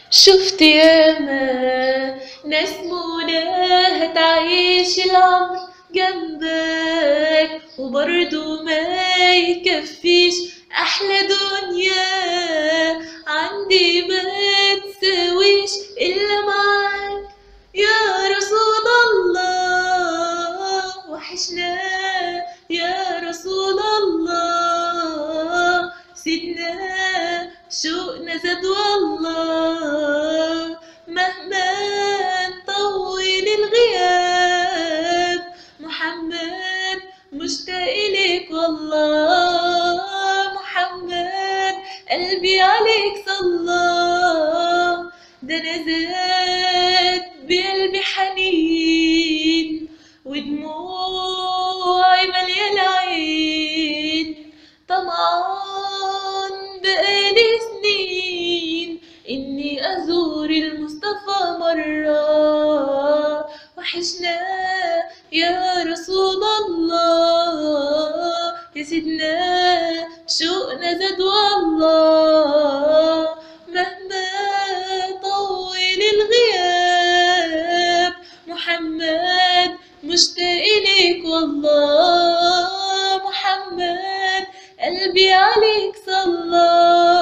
شفت ياما ناس مناها تعيش العمر جنبك وبرضه ما يكفيش أحلى دنيا عندي ما تساويش إلا معاك يا رسول الله وحشنا يا رسول الله سيدنا شوقنا زاد والله مهما طول الغياب محمد مشتاق إليك والله محمد قلبي عليك صلى ده أنا زاد بقلبي حنين ودموعي مليانة العين طمعان بقالي سنين إني أزور المصطفى مرة وحشنا يا رسول الله يا سيدنا شوقنا زاد والله مهما طول الغياب محمد مشتاق إليك والله محمد قلبي عليك صلى ده أنا زاد بقلبي حنين ودموعي مليانة العين طمعان بقالي سنين إني أزور المصطفى مرة وحشنا يا رسول الله يا سيدنا شوقنا زاد والله مهما طول الغياب محمد مشتاق إليك والله محمد قلبي عليك صلى